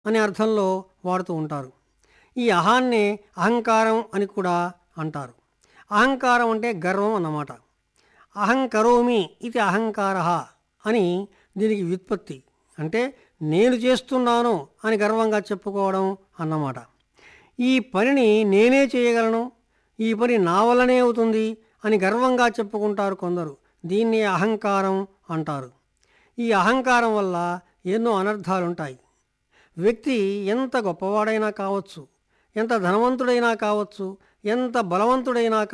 అనే అర్థంలో వాడుతూ ఉంటారు ఈ అహాన్నే అహంకారం అని కూడా అంటారు అహంకారం అంటే గర్వం అన్నమాట అహంకరోమి ఇది అహంకార అని దీనికి వ్యుత్పత్తి అంటే నేను చేస్తున్నాను అని గర్వంగా చెప్పుకోవడం అన్నమాట ఈ పనిని నేనే చేయగలను ఈ పని నా వల్లనే అవుతుంది అని గర్వంగా చెప్పుకుంటారు కొందరు దీన్ని అహంకారం అంటారు ఈ అహంకారం వల్ల ఎన్నో అనర్థాలుంటాయి వ్యక్తి ఎంత గొప్పవాడైనా కావచ్చు ఎంత ధనవంతుడైనా కావచ్చు ఎంత బలవంతుడైనా